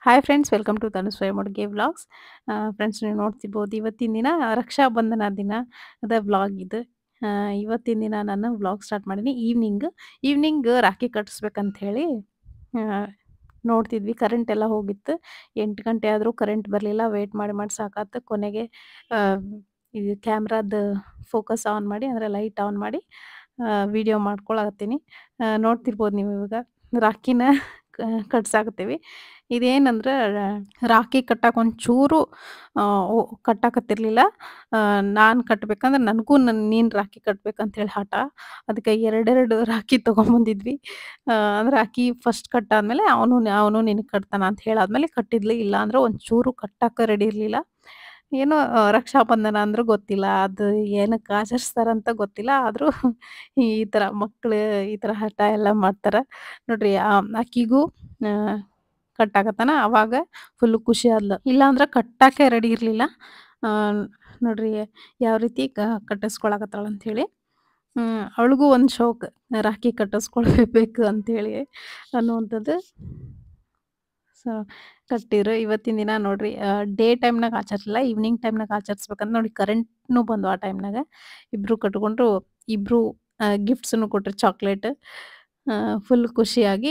hi friends welcome to Tanushree ಅಡುಗೆ vlogs friends ನೀವು ನೋಡ್ತಿರ್ಬೋದು ಇವತ್ತಿನ ದಿನ ರಕ್ಷಾಬಂಧನ ದಿನ ಅದ ವ್ಲಾಗ್ ಇದು ಆ, ಇವತ್ತಿನ ದಿನ ನಾನು ವ್ಲಾಗ್ ಸ್ಟಾರ್ಟ್ ಮಾಡೀನಿ ಈವ್ನಿಂಗ್ ಈವ್ನಿಂಗ್ ರಾಖಿ ಕಟ್ಟಿಸ್ಬೇಕಂತ ಹೇಳಿ ಆ, ನೋಡ್ತಿದ್ವಿ ಕರೆಂಟ್ ಎಲ್ಲ ಹೋಗಿತ್ತು ಎಂಟು ಗಂಟೆ ಆದರೂ ಕರೆಂಟ್ ಬರಲಿಲ್ಲ ವೇಟ್ ಮಾಡಿ ಮಾಡಿ ಸಾಕಾತು ಕೊನೆಗೆ ಆ, ಇದು ಕ್ಯಾಮ್ರಾದ ಫೋಕಸ್ ಆನ್ ಮಾಡಿ ಅಂದರೆ ಲೈಟ್ ಆನ್ ಮಾಡಿ ವಿಡಿಯೋ ಮಾಡ್ಕೊಳತ್ತೀನಿ ನೋಡ್ತಿರ್ಬೋದು ನೀವು ಇವಾಗ ರಾಖಿನ ಕ- ಕಟ್ಸಾಕತ್ತೀವಿ ಇದೇನಂದ್ರೆ ರಾಖಿ ಕಟ್ಟಕ್ಕೆ ಒಂಚೂರು ಆ, ಓ- ಕಟ್ಟಾಕತ್ತಿರ್ಲಿಲ್ಲ ನಾನು ಕಟ್ಬೇಕಂದ್ರೆ ನನಗೂ ನನ್ನ ನೀನು ರಾಖಿ ಕಟ್ಬೇಕಂತ ಹೇಳಿ ಹಠ ಅದಕ್ಕೆ ಎರಡೆರಡು ರಾಖಿ ತೊಗೊಂಬಂದಿದ್ವಿ ಆ, ಅಂದ್ರೆ ರಾಖಿ ಫಸ್ಟ್ ಕಟ್ಟಾದ್ಮೇಲೆ ಅವನು ಅವನು ನಿನಗೆ ಕಟ್ತಾನ ಅಂತ ಹೇಳಾದ್ಮೇಲೆ ಕಟ್ಟಿದ್ಲಿ ಇಲ್ಲ ಅಂದ್ರೆ ಒಂಚೂರು ಕಟ್ಟಕ್ಕೆ ರೆಡಿ ಇರಲಿಲ್ಲ ಏನೋ ಆ, ರಕ್ಷಾಬಂಧನ ಅಂದ್ರೆ ಗೊತ್ತಿಲ್ಲ ಅದು ಏನಕ್ಕೆ ಆಚರಿಸ್ತಾರಂತ ಗೊತ್ತಿಲ್ಲ ಆದರೂ ಈ ಥರ ಮಕ್ಕಳು ಈ ಥರ ಹಠ ಎಲ್ಲ ಮಾಡ್ತಾರೆ ನೋಡ್ರಿ ಆ ಆಕಿಗೂ ಆ, ಕಟ್ಟಾಕತ್ತಾನ ಅವಾಗ ಫುಲ್ ಖುಷಿ ಆದ್ಲು ಇಲ್ಲ ಅಂದ್ರೆ ಕಟ್ಟಾಕೆ ರೆಡಿ ಇರಲಿಲ್ಲ ನೋಡ್ರಿ ಯಾವ ರೀತಿ ಕ ಕಟ್ಟಿಸ್ಕೊಳಕತ್ತಾಳ ಅಂಥೇಳಿ ಅವಳಿಗೂ ಒಂದು ಶೌಕ್ ರಾಖಿ ಕಟ್ಟಿಸ್ಕೊಳ್ಬೇಕು ಅಂಥೇಳಿ ಅನ್ನುವಂಥದ್ದು ಸೊ ಕಟ್ಟಿರು ಇವತ್ತಿನ ದಿನ ನೋಡ್ರಿ ಡೇ ಟೈಮ್ನಾಗ ಆಚರಿಸಲ್ಲ ಈವ್ನಿಂಗ್ ಟೈಮ್ನಾಗ ಆಚರಿಸ್ಬೇಕಂತ ನೋಡಿ ಕರೆಂಟ್ನು ಬಂದು ಆ ಟೈಮ್ನಾಗ ಇಬ್ರು ಕಟ್ಕೊಂಡ್ರು ಇಬ್ರು ಗಿಫ್ಟ್ಸನ್ನು ಕೊಟ್ರು ಚಾಕ್ಲೇಟ್ ಫುಲ್ ಖುಷಿಯಾಗಿ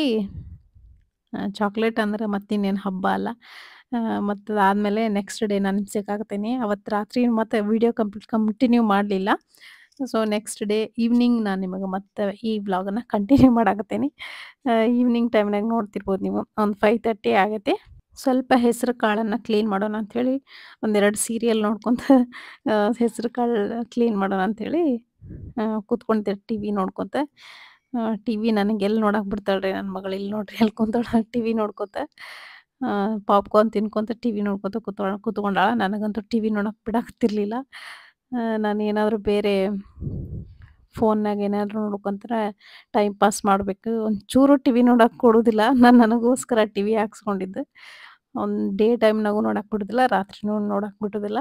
ಚಾಕ್ಲೇಟ್ ಅಂದ್ರೆ ಮತ್ತಿನ್ನೇನು ಹಬ್ಬ ಅಲ್ಲ ಮತ್ತು ಅದಾದಮೇಲೆ ನೆಕ್ಸ್ಟ್ ಡೇ ನಾನು ಸಿಕ್ಕಾಗ್ತೀನಿ ಅವತ್ತು ರಾತ್ರಿ ಮತ್ತೆ ವಿಡಿಯೋ ಕಂಪ್ಲೀಟ್ ಕಂಟಿನ್ಯೂ ಮಾಡಲಿಲ್ಲ ಸೊ ನೆಕ್ಸ್ಟ್ ಡೇ ಈವ್ನಿಂಗ್ ನಾನು ನಿಮಗೆ ಮತ್ತೆ ಈ ವ್ಲಾಗನ್ನು ಕಂಟಿನ್ಯೂ ಮಾಡಾಕತ್ತೀನಿ ಈವ್ನಿಂಗ್ ಟೈಮ್ನಾಗ ನೋಡ್ತಿರ್ಬೋದು ನೀವು ಒಂದು ಫೈವ್ ತರ್ಟಿ ಆಗೈತೆ ಸ್ವಲ್ಪ ಹೆಸರು ಕಾಳನ್ನು ಕ್ಲೀನ್ ಮಾಡೋಣ ಅಂಥೇಳಿ ಒಂದೆರಡು ಸೀರಿಯಲ್ ನೋಡ್ಕೊತ ಹೆಸರು ಕಾಳು ಕ್ಲೀನ್ ಮಾಡೋಣ ಅಂಥೇಳಿ ಕೂತ್ಕೊಂಡಿದ್ದೆ ಟಿ ವಿ ನೋಡ್ಕೊತ ಟಿ ವಿ ನನಗೆ ಎಲ್ಲಿ ನೋಡಕ್ಕೆ ಬಿಡ್ತಾಳ್ರಿ ನನ್ನ ಮಗಳು ಇಲ್ಲಿ ನೋಡ್ರಿ ಎಲ್ಲಿ ಕುಂತಾಳ ಟಿ ವಿ ನೋಡ್ಕೊತ ಪಾಪ್ಕಾರ್ನ್ ತಿನ್ಕೊಂತ ಟಿ ವಿ ನೋಡ್ಕೊತ ಕೂತ್ಕೊಂಡ ಕೂತ್ಕೊಂಡಾಳ ನನಗಂತೂ ಟಿ ವಿ ನೋಡಕ್ಕೆ ಬಿಡಾಕತ್ತಿರ್ಲಿಲ್ಲ ನಾನು ಏನಾದರೂ ಬೇರೆ ಫೋನ್ನಾಗ ಏನಾದರೂ ನೋಡ್ಕೊಂತಾರೆ ಟೈಮ್ ಪಾಸ್ ಮಾಡಬೇಕು ಒಂಚೂರು ಟಿ ವಿ ನೋಡಕ್ಕೆ ಕೊಡೋದಿಲ್ಲ ನಾನು ನನಗೋಸ್ಕರ ಟಿ ವಿ ಹಾಕ್ಸ್ಕೊಂಡಿದ್ದೆ ಒಂದು ಡೇ ಟೈಮ್ನಾಗೂ ನೋಡಕ್ಕೆ ಬಿಡೋದಿಲ್ಲ ರಾತ್ರಿನೂ ನೋಡಕ್ಕೆ ಬಿಡೋದಿಲ್ಲ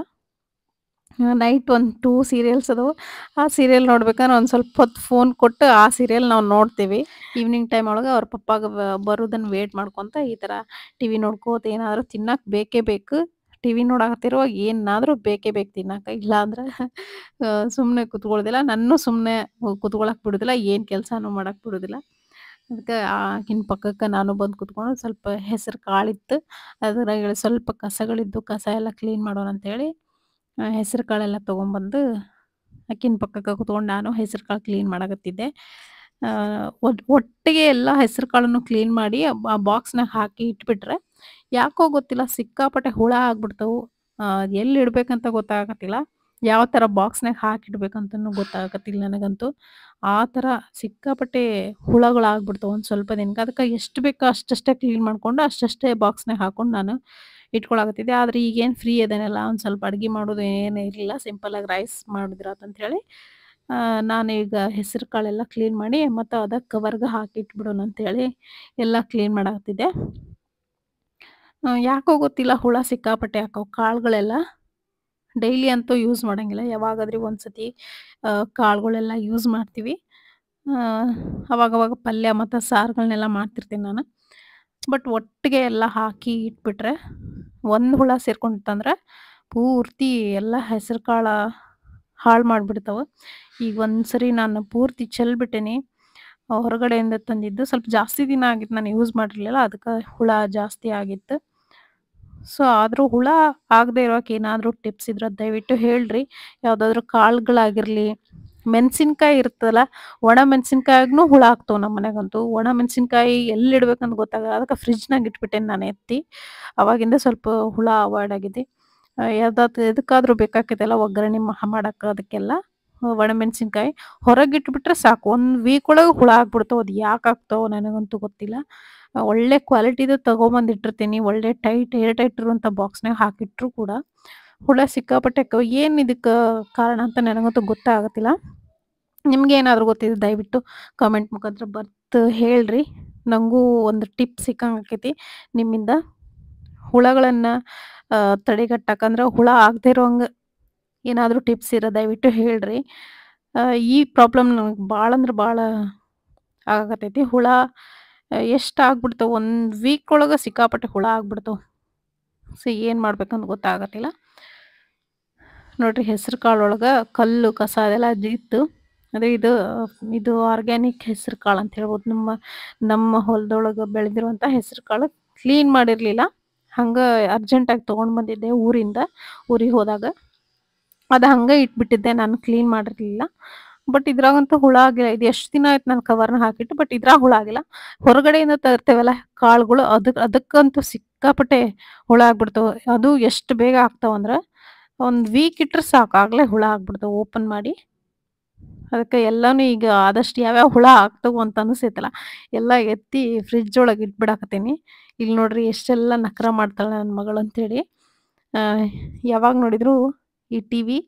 ನೈಟ್ ಒಂದು ಟೂ ಸೀರಿಯಲ್ಸ್ ಅದಾವು ಆ ಸೀರಿಯಲ್ ನೋಡ್ಬೇಕಾದ್ರೆ ಒಂದು ಸ್ವಲ್ಪ ಹೊತ್ತು ಫೋನ್ ಕೊಟ್ಟು ಆ ಸೀರಿಯಲ್ ನಾವು ನೋಡ್ತೀವಿ ಈವ್ನಿಂಗ್ ಟೈಮ್ ಒಳಗೆ ಅವ್ರ ಪಪ್ಪಾಗ ಬರೋದನ್ನು ವೇಟ್ ಮಾಡ್ಕೊತ ಈ ಥರ ಟಿ ವಿ ನೋಡ್ಕೋತ ಏನಾದರೂ ತಿನ್ನಕ್ಕೆ ಬೇಕೇ ಬೇಕು ಟಿ ವಿ ನೋಡಕತ್ತಿರುವಾಗ ಏನಾದರೂ ಬೇಕೇ ಬೇಕು ತಿನ್ನಕ್ಕೆ ಇಲ್ಲ ಅಂದ್ರೆ ಸುಮ್ಮನೆ ಕುತ್ಕೊಳ್ಳೋದಿಲ್ಲ ನನ್ನೂ ಸುಮ್ಮನೆ ಕುತ್ಕೊಳಕ್ಕೆ ಬಿಡೋದಿಲ್ಲ ಏನು ಕೆಲಸನೂ ಮಾಡಕ್ಕೆ ಬಿಡೋದಿಲ್ಲ ಅದಕ್ಕೆ ಆಕಿನ ಪಕ್ಕಕ್ಕೆ ನಾನು ಬಂದು ಕುತ್ಕೊಂಡು ಸ್ವಲ್ಪ ಹೆಸರು ಕಾಳಿತ್ತು ಅದ್ರಾಗ ಸ್ವಲ್ಪ ಕಸಗಳಿದ್ದು ಕಸ ಎಲ್ಲ ಕ್ಲೀನ್ ಮಾಡೋಣ ಅಂತೇಳಿ ಹೆಸರು ಕಾಳೆಲ್ಲ ತೊಗೊಂಬಂದು ಆಕಿನ ಪಕ್ಕಕ್ಕೆ ಕುತ್ಕೊಂಡು ನಾನು ಹೆಸರು ಕಾಳು ಕ್ಲೀನ್ ಮಾಡಕತ್ತಿದ್ದೆ ಒಟ್ ಒಟ್ಟಿಗೆ ಎಲ್ಲ ಹೆಸರು ಕಾಳನ್ನು ಕ್ಲೀನ್ ಮಾಡಿ ಆ ಬಾಕ್ಸ್ನಾಗ ಹಾಕಿ ಇಟ್ಬಿಟ್ರೆ ಯಾಕೋ ಗೊತ್ತಿಲ್ಲ ಸಿಕ್ಕಾಪಟ್ಟೆ ಹುಳ ಆಗ್ಬಿಡ್ತಾವು ಎಲ್ಲಿ ಇಡ್ಬೇಕಂತ ಗೊತ್ತಾಗತ್ತಿಲ್ಲ ಯಾವ ಥರ ಬಾಕ್ಸ್ನಾಗ ಹಾಕಿಡ್ಬೇಕಂತನೂ ಗೊತ್ತಾಗತ್ತಿಲ್ಲ ನನಗಂತೂ ಆ ಥರ ಸಿಕ್ಕಾಪಟ್ಟೆ ಹುಳಗಳಾಗ್ಬಿಡ್ತಾವೆ ಒಂದು ಸ್ವಲ್ಪ ದಿನಕ್ಕೆ ಅದಕ್ಕೆ ಎಷ್ಟು ಬೇಕೋ ಅಷ್ಟಷ್ಟೇ ಕ್ಲೀನ್ ಮಾಡಿಕೊಂಡು ಅಷ್ಟಷ್ಟೇ ಬಾಕ್ಸ್ನಾಗ ಹಾಕೊಂಡು ನಾನು ಇಟ್ಕೊಳಕತ್ತಿದ್ದೆ ಆದರೆ ಈಗೇನು ಫ್ರೀ ಅದೇನಲ್ಲ ಒಂದು ಸ್ವಲ್ಪ ಅಡುಗೆ ಮಾಡೋದು ಏನೂ ಇರಲಿಲ್ಲ ಸಿಂಪಲಾಗಿ ರೈಸ್ ಮಾಡಿದ್ರಾತಂಥೇಳಿ ನಾನು ಈಗ ಹೆಸರು ಕಾಳೆಲ್ಲ ಕ್ಲೀನ್ ಮಾಡಿ ಮತ್ತು ಅದಕ್ಕೆ ಕವರ್ಗೆ ಹಾಕಿ ಇಟ್ಬಿಡೋಣ ಅಂತೇಳಿ ಎಲ್ಲ ಕ್ಲೀನ್ ಮಾಡಾಕತ್ತಿದ್ದೆ ಯಾಕೋ ಗೊತ್ತಿಲ್ಲ ಹುಳ ಸಿಕ್ಕಾಪಟ್ಟೆ ಹಾಕವು ಕಾಳುಗಳೆಲ್ಲ ಡೈಲಿ ಅಂತೂ ಯೂಸ್ ಮಾಡಂಗಿಲ್ಲ ಯಾವಾಗಾದ್ರೂ ಒಂದು ಸತಿ ಕಾಳುಗಳೆಲ್ಲ ಯೂಸ್ ಮಾಡ್ತೀವಿ ಅವಾಗವಾಗ ಪಲ್ಯ ಮತ್ತು ಸಾರುಗಳನ್ನೆಲ್ಲ ಮಾಡ್ತಿರ್ತೀನಿ ನಾನು ಬಟ್ ಒಟ್ಟಿಗೆ ಎಲ್ಲ ಹಾಕಿ ಇಟ್ಬಿಟ್ರೆ ಒಂದು ಹುಳ ಸೇರ್ಕೊಂಡಿತ್ತಂದ್ರೆ ಪೂರ್ತಿ ಎಲ್ಲ ಹೆಸರು ಕಾಳು ಹಾಳು ಮಾಡಿಬಿಡ್ತಾವೆ ಈಗ ಒಂದು ಸರಿ ನಾನು ಪೂರ್ತಿ ಚೆಲ್ಬಿಟ್ಟೇನಿ ಹೊರಗಡೆಯಿಂದ ತಂದಿದ್ದು ಸ್ವಲ್ಪ ಜಾಸ್ತಿ ದಿನ ಆಗಿತ್ತು ನಾನು ಯೂಸ್ ಮಾಡಿರಲಿಲ್ಲ ಅದಕ್ಕೆ ಹುಳ ಜಾಸ್ತಿ ಆಗಿತ್ತು ಸೊ ಆದರೂ ಹುಳ ಆಗದೆ ಇರೋಕೆ ಏನಾದರೂ ಟಿಪ್ಸ್ ಇದ್ರೆ ದಯವಿಟ್ಟು ಹೇಳ್ರಿ ಯಾವುದಾದ್ರೂ ಕಾಳುಗಳಾಗಿರಲಿ ಮೆಣಸಿನ್ಕಾಯಿ ಇರ್ತದಲ್ಲ ಒಣ ಮೆಣಸಿನ್ಕಾಯಿಗೂ ಹುಳ ಆಗ್ತಾವೆ ನಮ್ಮ ಮನೆಗಂತೂ ಒಣ ಮೆಣಸಿನ್ಕಾಯಿ ಎಲ್ಲಿ ಇಡ್ಬೇಕಂತ ಗೊತ್ತಾಗಲ್ಲ ಅದಕ್ಕೆ ಫ್ರಿಜ್ನಾಗ ಇಟ್ಬಿಟ್ಟೇನೆ ನಾನು ಎತ್ತಿ ಅವಾಗಿಂದ ಸ್ವಲ್ಪ ಹುಳ ಅವಾಯ್ಡ್ ಆಗಿದೆ ಯಾವ್ದಾದ್ರು ಎದಕ್ಕಾದ್ರೂ ಬೇಕಾಗ್ತೈತಲ್ಲ ಒಗ್ಗರಣೆ ಮಾಡಕ್ಕೆ ಅದಕ್ಕೆಲ್ಲ ಒಣ ಮೆಣಸಿನ್ಕಾಯಿ ಹೊರಗೆ ಇಟ್ಬಿಟ್ರೆ ಸಾಕು ಒಂದು ವೀಕ್ ಒಳಗೆ ಹುಳ ಆಗ್ಬಿಡ್ತಾವೆ ಅದು ಯಾಕೆ ಆಗ್ತಾವೆ ನನಗಂತೂ ಗೊತ್ತಿಲ್ಲ ಒಳ್ಳೆ ಕ್ವಾಲಿಟಿದು ತೊಗೊಂಬಂದು ಇಟ್ಟಿರ್ತೀನಿ ಒಳ್ಳೆ ಟೈಟ್ ಏರ್ ಟೈಟ್ ಇರುವಂಥ ಬಾಕ್ಸ್ನಾಗ ಹಾಕಿಟ್ರು ಕೂಡ ಹುಳ ಸಿಕ್ಕಾಪಟ್ಟೆ ಏನು ಇದಕ್ಕೆ ಕಾರಣ ಅಂತ ನನಗಂತೂ ಗೊತ್ತಾಗತ್ತಿಲ್ಲ ನಿಮ್ಗೆ ಏನಾದರೂ ಗೊತ್ತಿದೆ ದಯವಿಟ್ಟು ಕಮೆಂಟ್ ಮುಖಾಂತರ ಬರ್ತು ಹೇಳ್ರಿ ನನಗೂ ಒಂದು ಟಿಪ್ ಸಿಕ್ಕಂಗೆ ಆಕೈತಿ ನಿಮ್ಮಿಂದ ಹುಳಗಳನ್ನು ತಡೆಗಟ್ಟಕ್ಕಂದ್ರೆ ಹುಳ ಆಗದೆ ಇರೋಂಗೆ ಏನಾದರೂ ಟಿಪ್ಸ್ ಇರೋ ದಯವಿಟ್ಟು ಹೇಳ್ರಿ ಈ ಪ್ರಾಬ್ಲಮ್ ನನಗೆ ಭಾಳ ಅಂದ್ರೆ ಭಾಳ ಆಗಕತ್ತೈತಿ ಹುಳ ಎಷ್ಟು ಆಗ್ಬಿಡ್ತಾವೆ ಒಂದು ವೀಕ್ ಒಳಗೆ ಸಿಕ್ಕಾಪಟ್ಟೆ ಹುಳ ಆಗ್ಬಿಡ್ತಾವೆ ಸೊ ಏನು ಮಾಡ್ಬೇಕಂತ ಗೊತ್ತಾಗತ್ತಿಲ್ಲ ನೋಡ್ರಿ ಹೆಸರು ಕಾಳು ಒಳಗೆ ಕಲ್ಲು ಕಸ ಅದೆಲ್ಲ ಇತ್ತು ಅದೇ ಇದು ಇದು ಆರ್ಗ್ಯಾನಿಕ್ ಹೆಸರು ಕಾಳು ಅಂತ ಹೇಳ್ಬೋದು ನಮ್ಮ ನಮ್ಮ ಹೊಲದೊಳಗೆ ಬೆಳೆದಿರುವಂಥ ಹೆಸರು ಕಾಳು ಕ್ಲೀನ್ ಮಾಡಿರಲಿಲ್ಲ ಹಂಗೆ ಅರ್ಜೆಂಟಾಗಿ ತೊಗೊಂಡು ಬಂದಿದ್ದೆ ಊರಿಂದ ಊರಿಗೆ ಹೋದಾಗ ಅದು ಹಂಗೆ ಇಟ್ಬಿಟ್ಟಿದ್ದೆ ನಾನು ಕ್ಲೀನ್ ಮಾಡಿರಲಿಲ್ಲ ಬಟ್ ಇದ್ರಾಗಂತೂ ಹುಳ ಆಗಿಲ್ಲ ಇದು ಎಷ್ಟು ದಿನ ಆಯ್ತು ನಾನು ಕವರ್ನ ಹಾಕಿಟ್ಟು ಬಟ್ ಇದ್ರಾಗ ಹುಳ ಆಗಿಲ್ಲ ಹೊರಗಡೆಯಿಂದ ತರ್ತೇವಲ್ಲ ಕಾಳುಗಳು ಅದಕ್ಕೆ ಅದಕ್ಕಂತೂ ಸಿಕ್ಕಾಪಟ್ಟೆ ಹುಳ ಆಗ್ಬಿಡ್ತಾವೆ ಅದು ಎಷ್ಟು ಬೇಗ ಆಗ್ತಾವಂದ್ರೆ ಒಂದು ವೀಕ್ ಇಟ್ಟರೆ ಸಾಕು ಆಗಲೇ ಹುಳ ಆಗ್ಬಿಡ್ತಾವೆ ಓಪನ್ ಮಾಡಿ ಅದಕ್ಕೆ ಎಲ್ಲನೂ ಈಗ ಆದಷ್ಟು ಯಾವ್ಯಾವ ಹುಳ ಆಗ್ತವು ಅಂತ ಅನಿಸೈತಲ್ಲ ಎಲ್ಲ ಎತ್ತಿ ಫ್ರಿಜ್ ಒಳಗೆ ಇಟ್ಬಿಡಾಕತ್ತೀನಿ ಇಲ್ಲಿ ನೋಡ್ರಿ ಎಷ್ಟೆಲ್ಲ ನಖರ ಮಾಡ್ತಾಳೆ ನನ್ನ ಮಗಳು ಅಂತೇಳಿ ಯಾವಾಗ ನೋಡಿದ್ರು ಈ T V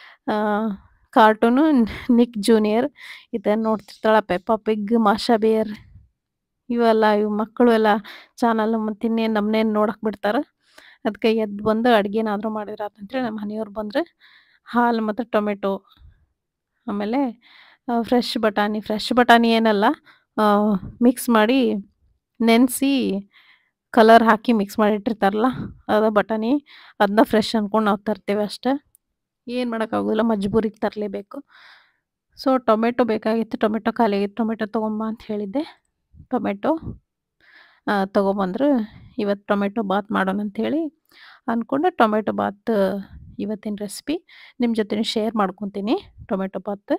cartoon Nick Junior ಇದನ್ನು ನೋಡ್ತಿರ್ತಾಳೆ ಪೆಪ್ಪ ಪಿಗ್ ಮಾಷಾ ಬೇರ್ ಇವೆಲ್ಲ ಇವು ಮಕ್ಕಳು ಎಲ್ಲ ಚಾನಲ್ ಮತ್ತು ಇನ್ನೇನು ನಮ್ಮನೇನು ನೋಡಕ್ಕೆ ಬಿಡ್ತಾರೆ ಅದಕ್ಕೆ ಎದ್ದು ಬಂದು ಅಡುಗೆನಾದ್ರೂ ಮಾಡಿದ್ರೆ ಅಂತೇಳಿ ನಮ್ಮ ಮನೆಯವ್ರು ಬಂದರೆ ಹಾಲು ಮತ್ತು ಟೊಮೆಟೊ ಆಮೇಲೆ ಫ್ರೆಶ್ ಬಟಾಣಿ ಫ್ರೆಶ್ ಬಟಾಣಿ ಏನಲ್ಲ ಮಿಕ್ಸ್ ಮಾಡಿ ನೆನೆಸಿ ಕಲರ್ ಹಾಕಿ ಮಿಕ್ಸ್ ಮಾಡಿಟ್ಟಿರ್ತಾರಲ್ಲ ಅದು ಬಟಾಣಿ ಅದನ್ನ ಫ್ರೆಶ್ ಅಂದ್ಕೊಂಡು ನಾವು ತರ್ತೇವೆ ಅಷ್ಟೇ ಏನು ಮಾಡೋಕ್ಕಾಗೋದಿಲ್ಲ ಮಜ್ಬೂರಿಗೆ ತರಲೇಬೇಕು ಸೊ ಟೊಮೆಟೊ ಬೇಕಾಗಿತ್ತು ಟೊಮೆಟೊ ಖಾಲಿ ಆಗಿತ್ತು ಟೊಮೆಟೊ ತೊಗೊಂಬ ಅಂತ ಹೇಳಿದ್ದೆ ಟೊಮೆಟೊ ತೊಗೊಬಂದ್ರು ಇವತ್ತು ಟೊಮೆಟೊ ಬಾತ್ ಮಾಡೋಣ ಅಂಥೇಳಿ ಅಂದ್ಕೊಂಡು ಟೊಮೆಟೊ ಬಾತ್ ಇವತ್ತಿನ ರೆಸಿಪಿ ನಿಮ್ಮ ಜೊತೆ ಶೇರ್ ಮಾಡ್ಕೊತೀನಿ ಟೊಮೆಟೊ ಬಾತ್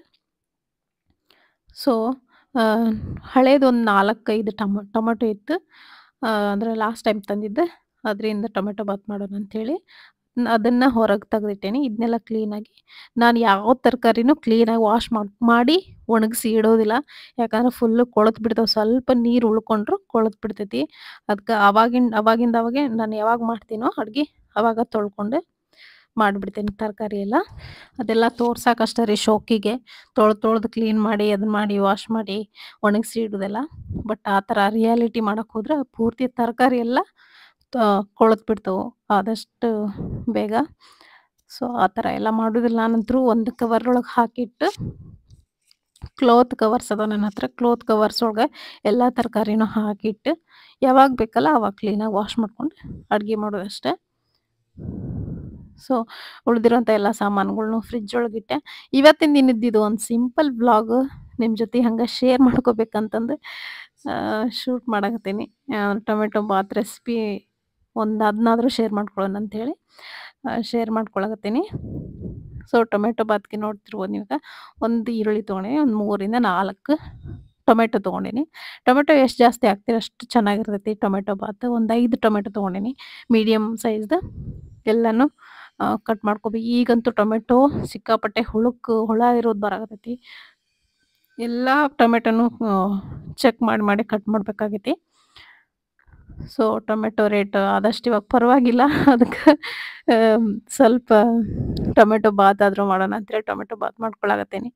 ಸೊ ಹಳೇದೊಂದು ನಾಲ್ಕೈದು ಟಮ ಟೊಮೆಟೊ ಇತ್ತು ಅಂದರೆ ಲಾಸ್ಟ್ ಟೈಮ್ ತಂದಿದ್ದೆ ಅದರಿಂದ ಟೊಮೆಟೊ ಬಾತ್ ಮಾಡೋಣ ಅಂಥೇಳಿ ಅದನ್ನು ಹೊರಗೆ ತೆಗೆದಿಟ್ಟೇನಿ ಇದನ್ನೆಲ್ಲ ಕ್ಲೀನಾಗಿ ನಾನು ಯಾವ ತರಕಾರಿನೂ ಕ್ಲೀನಾಗಿ ವಾಶ್ ಮಾಡಿ ಮಾಡಿ ಒಣಗಿಸಿ ಇಡೋದಿಲ್ಲ ಯಾಕಂದ್ರೆ ಫುಲ್ಲು ಕೊಳತು ಬಿಡ್ತಾವೆ ಸ್ವಲ್ಪ ನೀರು ಉಳ್ಕೊಂಡ್ರು ಕೊಳತು ಬಿಡ್ತೈತಿ ಅದಕ್ಕೆ ಅವಾಗಿನ ಅವಾಗಿಂದ ಅವಾಗೆ ನಾನು ಯಾವಾಗ ಮಾಡ್ತೀನೋ ಅಡುಗೆ ಅವಾಗ ತೊಳ್ಕೊಂಡು ಮಾಡಿಬಿಡ್ತೀನಿ ತರಕಾರಿ ಎಲ್ಲ ಅದೆಲ್ಲ ತೋರ್ಸಕ್ಕಷ್ಟೇ ರೀ ಶೋಕಿಗೆ ತೊಳ್ದು ತೊಳ್ದು ಕ್ಲೀನ್ ಮಾಡಿ ಅದನ್ನ ಮಾಡಿ ವಾಶ್ ಮಾಡಿ ಒಣಗಿಸಿ ಇಡೋದೆಲ್ಲ ಬಟ್ ಆ ಥರ ರಿಯಾಲಿಟಿ ಮಾಡೋಕ್ಕೆ ಹೋದ್ರೆ ಪೂರ್ತಿ ತರಕಾರಿ ಎಲ್ಲ ಕೊಳತು ಬಿಡ್ತಾವೆ ಆದಷ್ಟು ಬೇಗ ಸೊ ಆ ಥರ ಎಲ್ಲ ಮಾಡೋದಿಲ್ಲ ನಾನಂತರೂ ಒಂದು ಕವರ್ ಒಳಗೆ ಹಾಕಿಟ್ಟು ಕ್ಲೋತ್ ಕವರ್ಸ್ ಅದ ನನ್ನ ಹತ್ರ ಕ್ಲೋತ್ ಕವರ್ಸ್ ಒಳಗೆ ಎಲ್ಲ ತರಕಾರಿನೂ ಹಾಕಿಟ್ಟು ಯಾವಾಗ ಬೇಕಲ್ಲ ಅವಾಗ ಕ್ಲೀನಾಗಿ ವಾಶ್ ಮಾಡ್ಕೊಂಡು ಅಡುಗೆ ಮಾಡೋದಷ್ಟೇ ಸೊ ಉಳಿದಿರೋಂಥ ಎಲ್ಲ ಸಾಮಾನುಗಳ್ನು ಫ್ರಿಜ್ ಒಳಗಿಟ್ಟೆ ಇವತ್ತಿನ ದಿನದ್ದು ಒಂದು ಸಿಂಪಲ್ ವ್ಲಾಗ್ ನಿಮ್ಮ ಜೊತೆ ಹಂಗೆ ಶೇರ್ ಮಾಡ್ಕೋಬೇಕಂತಂದು ಶೂಟ್ ಮಾಡಕತ್ತೀನಿ ಟೊಮೆಟೊ ಬಾತ್ ರೆಸಿಪಿ ಒಂದು ಅದನ್ನಾದರೂ ಶೇರ್ ಮಾಡ್ಕೊಳ್ಳೋಣ ಅಂಥೇಳಿ ಶೇರ್ ಮಾಡ್ಕೊಳಕತ್ತೀನಿ ಸೊ ಟೊಮೆಟೊ ಬಾತ್ಗೆ ನೋಡ್ತಿರ್ಬೋದು ನೀವಾಗ ಒಂದು ಈರುಳ್ಳಿ ತೊಗೊಂಡಿನಿ ಒಂದು ಮೂರಿಂದ ನಾಲ್ಕು ಟೊಮೆಟೊ ತೊಗೊಂಡಿನಿ ಟೊಮೆಟೊ ಎಷ್ಟು ಜಾಸ್ತಿ ಹಾಕ್ತೀರ ಅಷ್ಟು ಚೆನ್ನಾಗಿರ್ತೈತಿ ಟೊಮೆಟೊ ಬಾತ್ ಒಂದು ಐದು ಟೊಮೆಟೊ ತೊಗೊಂಡಿನಿ ಮೀಡಿಯಮ್ ಸೈಜ್ದು ಎಲ್ಲನೂ ಕಟ್ ಮಾಡ್ಕೋಬೇಕು ಈಗಂತೂ ಟೊಮೆಟೊ ಸಿಕ್ಕಾಪಟ್ಟೆ ಹುಳುಕ್ ಹುಳ ಇರೋದು ಬರಾಕತ್ತೈತಿ ಎಲ್ಲ ಟೊಮೆಟೊನು ಚೆಕ್ ಮಾಡಿ ಮಾಡಿ ಕಟ್ ಮಾಡಬೇಕಾಗೈತಿ ಸೊ ಟೊಮೆಟೊ ರೇಟ್ ಆದಷ್ಟು ಇವಾಗ ಪರವಾಗಿಲ್ಲ ಅದಕ್ಕೆ ಸ್ವಲ್ಪ ಟೊಮೆಟೊ ಬಾತ್ ಆದರೂ ಮಾಡೋಣ ಅಂತೇಳಿ ಟೊಮೆಟೊ ಬಾತ್ ಮಾಡ್ಕೊಳಕತ್ತೀನಿ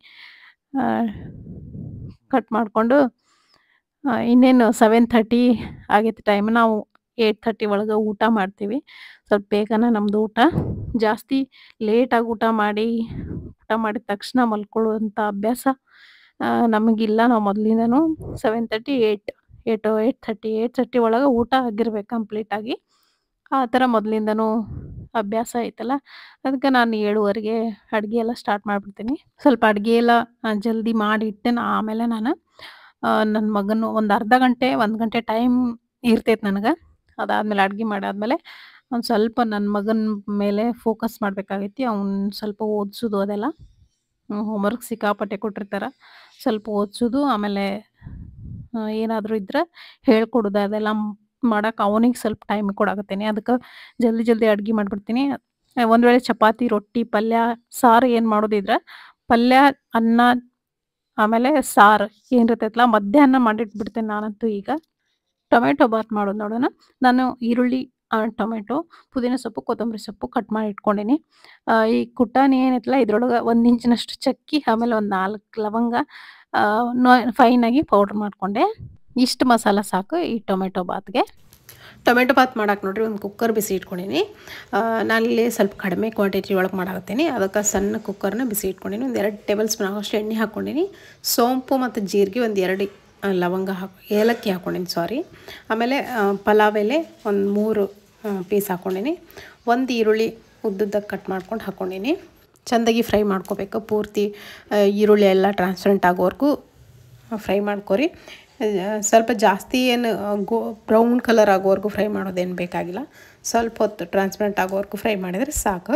ಕಟ್ ಮಾಡಿಕೊಂಡು ಇನ್ನೇನು ಸೆವೆನ್ ಥರ್ಟಿ ಆಗೈತಿ ಟೈಮ್ ನಾವು ಏಯ್ಟ್ ಥರ್ಟಿ ಒಳಗೆ ಊಟ ಮಾಡ್ತೀವಿ ಸ್ವಲ್ಪ ಬೇಗನೆ ನಮ್ಮದು ಊಟ ಜಾಸ್ತಿ ಲೇಟಾಗಿ ಊಟ ಮಾಡಿ ಊಟ ಮಾಡಿದ ತಕ್ಷಣ ಮಲ್ಕೊಳ್ಳುವಂಥ ಅಭ್ಯಾಸ ನಮಗಿಲ್ಲ ನಾವು ಮೊದಲಿಂದನೂ seven thirty eight eight eight thirty eight thirty ಒಳಗೆ ಊಟ ಆಗಿರ್ಬೇಕು ಕಂಪ್ಲೀಟಾಗಿ ಆ ಥರ ಮೊದಲಿಂದನೂ ಅಭ್ಯಾಸ ಐತಲ್ಲ ಅದಕ್ಕೆ ನಾನು ಏಳುವರೆಗೆ ಅಡುಗೆ ಎಲ್ಲ ಸ್ಟಾರ್ಟ್ ಮಾಡಿಬಿಡ್ತೀನಿ ಸ್ವಲ್ಪ ಅಡುಗೆ ಎಲ್ಲ ಜಲ್ದಿ ಮಾಡಿ ಇಟ್ಟೆ ಆಮೇಲೆ ನಾನು ನನ್ನ ಮಗನು ಒಂದು ಅರ್ಧ ಗಂಟೆ ಒಂದು ಗಂಟೆ ಟೈಮ್ ಇರ್ತೈತೆ ನನಗೆ ಅದಾದಮೇಲೆ ಅಡುಗೆ ಮಾಡಾದ್ಮೇಲೆ ಒಂದು ಸ್ವಲ್ಪ ನನ್ನ ಮಗನ ಮೇಲೆ ಫೋಕಸ್ ಮಾಡಬೇಕಾಗೈತಿ ಅವ್ನು ಸ್ವಲ್ಪ ಓದಿಸೋದು ಅದೆಲ್ಲ ಹೋಮ್ವರ್ಕ್ ಸಿಕ್ಕಾಪಟ್ಟೆ ಕೊಟ್ಟಿರ್ತಾರೆ ಸ್ವಲ್ಪ ಓದಿಸೋದು ಆಮೇಲೆ ಏನಾದರೂ ಇದ್ರೆ ಹೇಳ್ಕೊಡೋದು ಅದೆಲ್ಲ ಮಾಡಕ್ಕೆ ಅವನಿಗೆ ಸ್ವಲ್ಪ ಟೈಮ್ ಕೊಡಾಕತ್ತೀನಿ ಅದಕ್ಕೆ ಜಲ್ದಿ ಜಲ್ದಿ ಅಡುಗೆ ಮಾಡಿಬಿಡ್ತೀನಿ ಒಂದು ವೇಳೆ ಚಪಾತಿ ರೊಟ್ಟಿ ಪಲ್ಯ ಸಾರು ಏನು ಮಾಡೋದಿದ್ರೆ ಪಲ್ಯ ಅನ್ನ ಆಮೇಲೆ ಸಾರು ಏನಿರ್ತೈತಲ್ಲ ಮಧ್ಯಾಹ್ನ ಮಾಡಿಟ್ಬಿಡ್ತೇನೆ ನಾನಂತೂ ಈಗ ಟೊಮೆಟೊ ಬಾತ್ ಮಾಡೋದು ನೋಡೋಣ ನಾನು ಈರುಳ್ಳಿ ಟೊಮೆಟೊ ಪುದೀನ ಸೊಪ್ಪು ಕೊತ್ತಂಬರಿ ಸೊಪ್ಪು ಕಟ್ ಮಾಡಿ ಇಟ್ಕೊಂಡೀನಿ ಈ ಕುಟಾಣಿ ಏನೈತಲ್ಲ ಇದ್ರೊಳಗೆ ಒಂದು ಇಂಚಿನಷ್ಟು ಚಕ್ಕಿ ಆಮೇಲೆ ಒಂದು ನಾಲ್ಕು ಲವಂಗ ಫೈನಾಗಿ ಪೌಡ್ರ್ ಮಾಡಿಕೊಂಡೆ ಇಷ್ಟು ಮಸಾಲ ಸಾಕು ಈ ಟೊಮೆಟೊ ಬಾತ್ಗೆ ಟೊಮೆಟೊ ಬಾತ್ ಮಾಡಕ್ಕೆ ನೋಡ್ರಿ ಒಂದು ಕುಕ್ಕರ್ ಬಿಸಿ ಇಟ್ಕೊಂಡೀನಿ ನಾನಿಲ್ಲಿ ಸ್ವಲ್ಪ ಕಡಿಮೆ ಕ್ವಾಂಟಿಟಿ ಒಳಗೆ ಮಾಡಾಕತ್ತೀನಿ ಅದಕ್ಕೆ ಸಣ್ಣ ಕುಕ್ಕರ್ನ ಬಿಸಿ ಇಟ್ಕೊಂಡೀನಿ ಒಂದು ಎರಡು ಟೇಬಲ್ ಸ್ಪೂನ್ ಆಗೋಷ್ಟು ಎಣ್ಣೆ ಹಾಕ್ಕೊಂಡೀನಿ ಸೋಂಪು ಮತ್ತು ಜೀರಿಗೆ ಒಂದು ಎರಡು ಆ, ಲವಂಗ ಹಾಕಿ ಏಲಕ್ಕಿ ಹಾಕ್ಕೊಂಡೀನಿ ಸಾರಿ ಆಮೇಲೆ ಆ, ಪಲಾವ್ ಎಲೆ ಒಂದು ಮೂರು ಪೀಸ್ ಹಾಕ್ಕೊಂಡೀನಿ ಒಂದು ಈರುಳ್ಳಿ ಉದ್ದುದ್ದಕ್ಕೆ ಕಟ್ ಮಾಡ್ಕೊಂಡು ಹಾಕ್ಕೊಂಡೀನಿ ಚೆಂದಾಗಿ ಫ್ರೈ ಮಾಡ್ಕೋಬೇಕು ಪೂರ್ತಿ ಆ, ಈರುಳ್ಳಿ ಎಲ್ಲ ಟ್ರಾನ್ಸ್ಪರೆಂಟ್ ಆಗೋವರೆಗೂ ಫ್ರೈ ಮಾಡ್ಕೊರಿ ಆ, ಸ್ವಲ್ಪ ಜಾಸ್ತಿ ಏನು ಗೋ ಬ್ರೌನ್ ಕಲರ್ ಆಗೋವರೆಗೂ ಫ್ರೈ ಮಾಡೋದೇನು ಬೇಕಾಗಿಲ್ಲ ಸ್ವಲ್ಪ ಹೊತ್ತು ಟ್ರಾನ್ಸ್ಪರೆಂಟ್ ಆಗೋವರೆಗೂ ಫ್ರೈ ಮಾಡಿದರೆ ಸಾಕು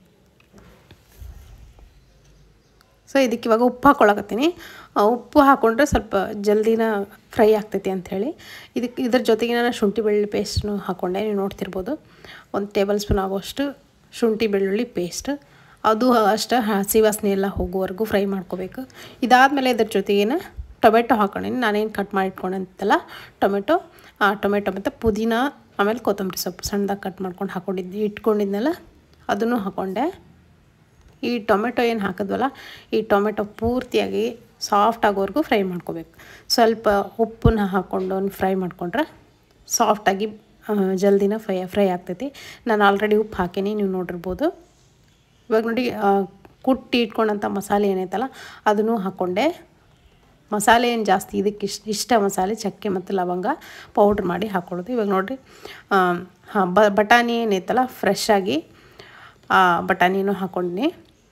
ಸೊ ಇದಕ್ಕೆ ಇವಾಗ ಉಪ್ಪು ಹಾಕ್ಕೊಳಕತ್ತೀನಿ ಆ, ಉಪ್ಪು ಹಾಕ್ಕೊಂಡ್ರೆ ಸ್ವಲ್ಪ ಜಲ್ದಿನ ಫ್ರೈ ಆಗ್ತೈತಿ ಅಂಥೇಳಿ ಇದಕ್ಕೆ ಇದ್ರ ಜೊತೆಗೆ ನಾನು ಶುಂಠಿ ಬೆಳ್ಳುಳ್ಳಿ ಪೇಸ್ಟ್ನು ಹಾಕ್ಕೊಂಡೆ ನೀವು ನೋಡ್ತಿರ್ಬೋದು ಒಂದು ಟೇಬಲ್ ಸ್ಪೂನ್ ಆಗೋಷ್ಟು ಶುಂಠಿ ಬೆಳ್ಳುಳ್ಳಿ ಪೇಸ್ಟ್ ಅದು ಅಷ್ಟು ಹಸಿ ವಾಸನೆ ಎಲ್ಲ ಹೋಗುವವರೆಗೂ ಫ್ರೈ ಮಾಡ್ಕೋಬೇಕು ಇದಾದಮೇಲೆ ಇದ್ರ ಜೊತೆಗೇನ ಟೊಮೆಟೊ ಹಾಕ್ಕೊಂಡೀನಿ ನಾನೇನು ಕಟ್ ಮಾಡಿ ಇಟ್ಕೊಂಡಂತಲ್ಲ ಟೊಮೆಟೊ ಆ ಟೊಮೆಟೊ ಮತ್ತು ಪುದೀನ ಆಮೇಲೆ ಕೊತ್ತಂಬರಿ ಸೊಪ್ಪು ಸಣ್ಣದಾಗಿ ಕಟ್ ಮಾಡ್ಕೊಂಡು ಹಾಕ್ಕೊಂಡಿದ್ದೆ ಇಟ್ಕೊಂಡಿದ್ನಲ್ಲ ಅದನ್ನು ಹಾಕ್ಕೊಂಡೆ ಈ ಟೊಮೆಟೊ ಏನು ಹಾಕಿದ್ವಲ್ಲ ಈ ಟೊಮೆಟೊ ಪೂರ್ತಿಯಾಗಿ ಸಾಫ್ಟ್ ಆಗೋವರೆಗೂ ಫ್ರೈ ಮಾಡ್ಕೋಬೇಕು ಸ್ವಲ್ಪ ಉಪ್ಪನ್ನ ಹಾಕ್ಕೊಂಡು ಫ್ರೈ ಮಾಡ್ಕೊಂಡ್ರೆ ಸಾಫ್ಟಾಗಿ ಜಲ್ದಿನ ಫ್ರೈ ಫ್ರೈ ಆಗ್ತೈತಿ ನಾನು ಆಲ್ರೆಡಿ ಉಪ್ಪು ಹಾಕೀನಿ ನೀವು ನೋಡಿರ್ಬೋದು ಇವಾಗ ನೋಡಿ ಆ, ಕುಟ್ಟಿ ಇಟ್ಕೊಂಡಂಥ ಮಸಾಲೆ ಏನೈತಲ್ಲ ಅದನ್ನು ಹಾಕ್ಕೊಂಡೆ ಮಸಾಲೆ ಏನು ಜಾಸ್ತಿ ಇದಕ್ಕೆ ಇಷ್ಟ ಇಷ್ಟ ಮಸಾಲೆ ಚಕ್ಕೆ ಮತ್ತು ಲವಂಗ ಪೌಡ್ರ್ ಮಾಡಿ ಹಾಕ್ಕೊಳ್ಳೋದು ಇವಾಗ ನೋಡಿರಿ ಹಾಂ ಬ ಬಟಾಣಿ ಏನೈತಲ್ಲ ಫ್ರೆಶ್ ಆಗಿ ಆ ಬಟಾಣಿನೂ ಹಾಕ್ಕೊಂಡಿನಿ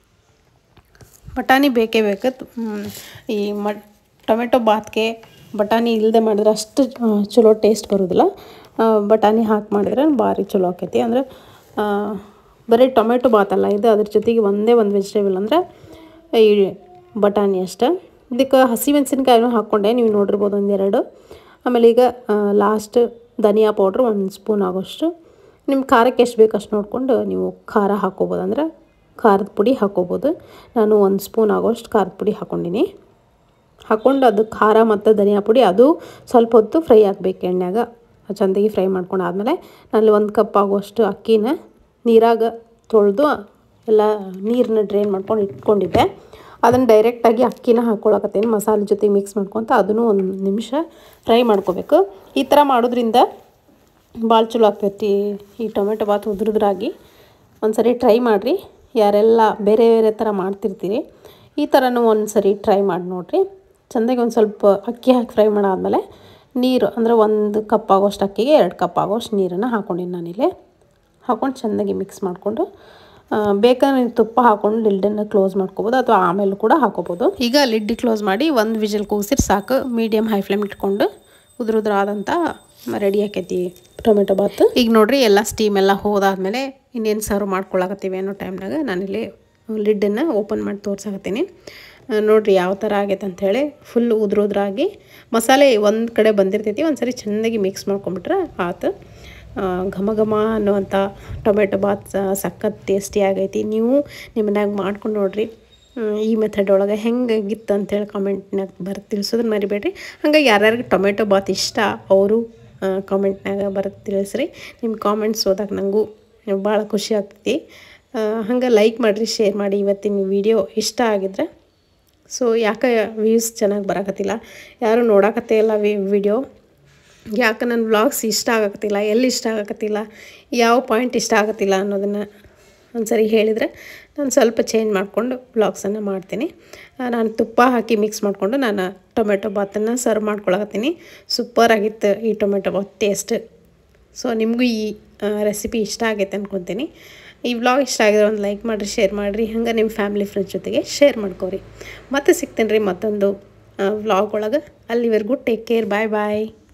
ಬಟಾಣಿ ಬೇಕೇ ಬೇಕು ಹ್ಮ್, ಈ ಮ ಟೊಮೆಟೊ ಬಾತ್ಗೆ ಬಟಾಣಿ ಇಲ್ಲದೆ ಮಾಡಿದ್ರೆ ಅಷ್ಟು ಆ, ಚಲೋ ಟೇಸ್ಟ್ ಬರೋದಿಲ್ಲ ಆ, ಬಟಾಣಿ ಹಾಕಿ ಮಾಡಿದ್ರೆ ಭಾರಿ ಚಲೋ ಆಕೈತಿ ಅಂದರೆ ಆ, ಬರೀ ಟೊಮೆಟೊ ಬಾತಲ್ಲ ಇದು ಅದ್ರ ಜೊತೆಗೆ ಒಂದೇ ಒಂದು ವೆಜಿಟೇಬಲ್ ಅಂದರೆ ಈ ಬಟಾಣಿ ಅಷ್ಟೆ ಇದಕ್ಕೆ ಹಸಿ ಮೆಣಸಿನ್ಕಾಯಿನೂ ಹಾಕ್ಕೊಂಡೆ ನೀವು ನೋಡಿರ್ಬೋದು ಒಂದೆರಡು ಆಮೇಲೆ ಈಗ ಲಾಸ್ಟ್ ಧನಿಯಾ ಪೌಡ್ರ್ ಒಂದು ಸ್ಪೂನ್ ಆಗೋಷ್ಟು ನಿಮ್ಮ ಖಾರಕ್ಕೆ ಎಷ್ಟು ಬೇಕು ಅಷ್ಟು ನೋಡಿಕೊಂಡು ನೀವು ಖಾರ ಹಾಕ್ಕೋಬೋದು ಅಂದರೆ ಖಾರದ ಪುಡಿ ಹಾಕ್ಕೋಬೋದು ನಾನು ಒಂದು ಸ್ಪೂನ್ ಆಗೋಷ್ಟು ಖಾರದ ಪುಡಿ ಹಾಕ್ಕೊಂಡಿನಿ ಹಾಕ್ಕೊಂಡು ಅದು ಖಾರ ಮತ್ತು ಧನಿಯಾ ಪುಡಿ ಅದು ಸ್ವಲ್ಪ ಹೊತ್ತು ಫ್ರೈ ಆಗಬೇಕು ಎಣ್ಣೆಗೆ ಚೆಂದಾಗಿ ಫ್ರೈ ಮಾಡ್ಕೊಂಡು ಆದಮೇಲೆ ನಾನು ಒಂದು ಕಪ್ ಆಗುವಷ್ಟು ಅಕ್ಕಿನ ನೀರಾಗ ತೊಳೆದು ಎಲ್ಲ ನೀರನ್ನ ಡ್ರೈನ್ ಮಾಡ್ಕೊಂಡು ಇಟ್ಕೊಂಡಿದ್ದೆ ಅದನ್ನು ಡೈರೆಕ್ಟಾಗಿ ಅಕ್ಕಿನ ಹಾಕ್ಕೊಳಕತ್ತೀನಿ ಮಸಾಲೆ ಜೊತೆ ಮಿಕ್ಸ್ ಮಾಡ್ಕೊತ ಅದನ್ನು ಒಂದು ನಿಮಿಷ ಫ್ರೈ ಮಾಡ್ಕೋಬೇಕು ಈ ಥರ ಮಾಡೋದ್ರಿಂದ ಭಾಳ ಚಲೋ ಆಗ್ತೈತಿ ಈ ಟೊಮೆಟೊ ಬಾತ್ ಉದುರುದ್ರಾಗಿ ಒಂದ್ಸರಿ ಟ್ರೈ ಮಾಡಿರಿ ಯಾರೆಲ್ಲ ಬೇರೆ ಬೇರೆ ಥರ ಮಾಡ್ತಿರ್ತೀರಿ ಈ ಥರನೂ ಒಂದು ಸರಿ ಟ್ರೈ ಮಾಡಿ ನೋಡಿರಿ ಚೆಂದಾಗಿ ಒಂದು ಸ್ವಲ್ಪ ಅಕ್ಕಿ ಹಾಕಿ ಫ್ರೈ ಮಾಡಾದ್ಮೇಲೆ ನೀರು ಅಂದರೆ ಒಂದು ಕಪ್ ಆಗೋಷ್ಟು ಅಕ್ಕಿಗೆ ಎರಡು ಕಪ್ ಆಗೋಷ್ಟು ನೀರನ್ನು ಹಾಕ್ಕೊಂಡಿನಿ ನಾನಿಲ್ಲಿ ಹಾಕ್ಕೊಂಡು ಚೆಂದಾಗಿ ಮಿಕ್ಸ್ ಮಾಡಿಕೊಂಡು ಬೇಕಾದ್ರೆ ನೀವು ತುಪ್ಪ ಹಾಕ್ಕೊಂಡು ಲಿಡ್ಡನ್ನು ಕ್ಲೋಸ್ ಮಾಡ್ಕೋಬೋದು ಅಥವಾ ಆಮೇಲೆ ಕೂಡ ಹಾಕೋಬೋದು ಈಗ ಲಿಡ್ ಕ್ಲೋಸ್ ಮಾಡಿ ಒಂದು ವಿಜಲ್ ಕೂಗಿಸಿದ್ರೆ ಸಾಕು ಮೀಡಿಯಮ್ ಹೈ ಫ್ಲೇಮ್ ಇಟ್ಕೊಂಡು ಉದುರುದ್ರಾದಂಥ ರೆಡಿ ಆಕೈತಿ ಟೊಮೆಟೊ ಬಾತ್ ಈಗ ನೋಡ್ರಿ ಎಲ್ಲ ಸ್ಟೀಮ್ ಎಲ್ಲ ಹೋದಾದ್ಮೇಲೆ ಇನ್ನೇನು ಸರ್ವ್ ಮಾಡ್ಕೊಳಕತ್ತೀವಿ ಅನ್ನೋ ಟೈಮ್ನಾಗ ನಾನಿಲ್ಲಿ ಲಿಡ್ಡನ್ನು ಓಪನ್ ಮಾಡಿ ತೋರ್ಸಕತ್ತೀನಿ ಆ, ನೋಡ್ರಿ ಯಾವ ಥರ ಆಗೈತೆ ಅಂಥೇಳಿ ಫುಲ್ ಉದ್ರುದ್ರಾಗಿ ಮಸಾಲೆ ಒಂದು ಕಡೆ ಬಂದಿರ್ತೈತಿ ಒಂದು ಸರಿ ಚೆನ್ನಾಗಿ ಮಿಕ್ಸ್ ಮಾಡ್ಕೊಂಬಿಟ್ರೆ ಆತು ಆ, ಘಮ ಘಮ ಅನ್ನುವಂಥ ಟೊಮೆಟೊ ಬಾತ್ ಸ- ಸಖತ್ ಟೇಸ್ಟಿ ಆಗೈತಿ ನೀವು ನಿಮ್ಮ ಮನ್ಯಾಗ ಮಾಡ್ಕೊಂಡು ನೋಡ್ರಿ ಹ್ಮ್, ಈ ಮೆಥಡ್ ಒಳಗೆ ಹೆಂಗಾಗಿತ್ತು ಅಂತೇಳಿ ಕಾಮೆಂಟ್ನಾಗ ಬರ್ ತಿಳಿಸೋದನ್ನ ಮರಿಬೇಡ್ರಿ ಹಂಗೆ ಯಾರ್ಯಾರಿಗೆ ಟೊಮೆಟೊ ಬಾತ್ ಇಷ್ಟ ಅವರು ಕಾಮೆಂಟ್ನಾಗ ಬರೆದು ತಿಳಿಸ್ರಿ ನಿಮ್ಮ ಕಾಮೆಂಟ್ಸ್ ಓದಕ್ಕೆ ನನಗೂ ಭಾಳ ಖುಷಿ ಆಗ್ತೈತಿ ಹಂಗೆ ಲೈಕ್ ಮಾಡಿರಿ ಶೇರ್ ಮಾಡಿ ಇವತ್ತಿನ ವಿಡಿಯೋ ಇಷ್ಟ ಆಗಿದ್ರೆ ಸೊ ಯಾಕೆ ವ್ಯೂಸ್ ಚೆನ್ನಾಗಿ ಬರಾಕತ್ತಿಲ್ಲ ಯಾರು ನೋಡಕತ್ತೇ ಇಲ್ಲ ವಿ ವಿಡಿಯೋ ಯಾಕೆ ನನ್ನ ವ್ಲಾಗ್ಸ್ ಇಷ್ಟ ಆಗಕತ್ತಿಲ್ಲ ಎಲ್ಲಿ ಇಷ್ಟ ಆಗಕತ್ತಿಲ್ಲ ಯಾವ ಪಾಯಿಂಟ್ ಇಷ್ಟ ಆಗತ್ತಿಲ್ಲ ಅನ್ನೋದನ್ನು ಒಂದ್ಸರಿ ಹೇಳಿದರೆ ನಾನು ಸ್ವಲ್ಪ ಚೇಂಜ್ ಮಾಡಿಕೊಂಡು ವ್ಲಾಗ್ಸನ್ನು ಮಾಡ್ತೀನಿ ಆ, ನಾನು ತುಪ್ಪ ಹಾಕಿ ಮಿಕ್ಸ್ ಮಾಡಿಕೊಂಡು ನಾನು ಟೊಮೆಟೊ ಬಾತನ್ನು ಸರ್ವ್ ಮಾಡ್ಕೊಳಕತ್ತೀನಿ ಸೂಪರ್ ಆಗಿತ್ತು ಈ ಟೊಮೆಟೊ ಬಾತ್ ಟೇಸ್ಟ್ ಸೊ ನಿಮಗೂ ಈ ರೆಸಿಪಿ ಇಷ್ಟ ಆಗೈತೆ ಅಂದ್ಕೊತೀನಿ ಈ ವ್ಲಾಗ್ ಇಷ್ಟ ಆಗಿದ್ರೆ ಒಂದು ಲೈಕ್ ಮಾಡಿರಿ ಶೇರ್ ಮಾಡಿರಿ ಹಂಗೆ ನಿಮ್ಮ ಫ್ಯಾಮಿಲಿ ಫ್ರೆಂಡ್ಸ್ ಜೊತೆಗೆ ಶೇರ್ ಮಾಡ್ಕೊರಿ ಮತ್ತೆ ಸಿಗ್ತೀನಿ ರೀ ಮತ್ತೊಂದು ವ್ಲಾಗ್ ಒಳಗೆ ಅಲ್ಲಿವರೆಗೂ ಟೇಕ್ ಕೇರ್ ಬಾಯ್ ಬಾಯ್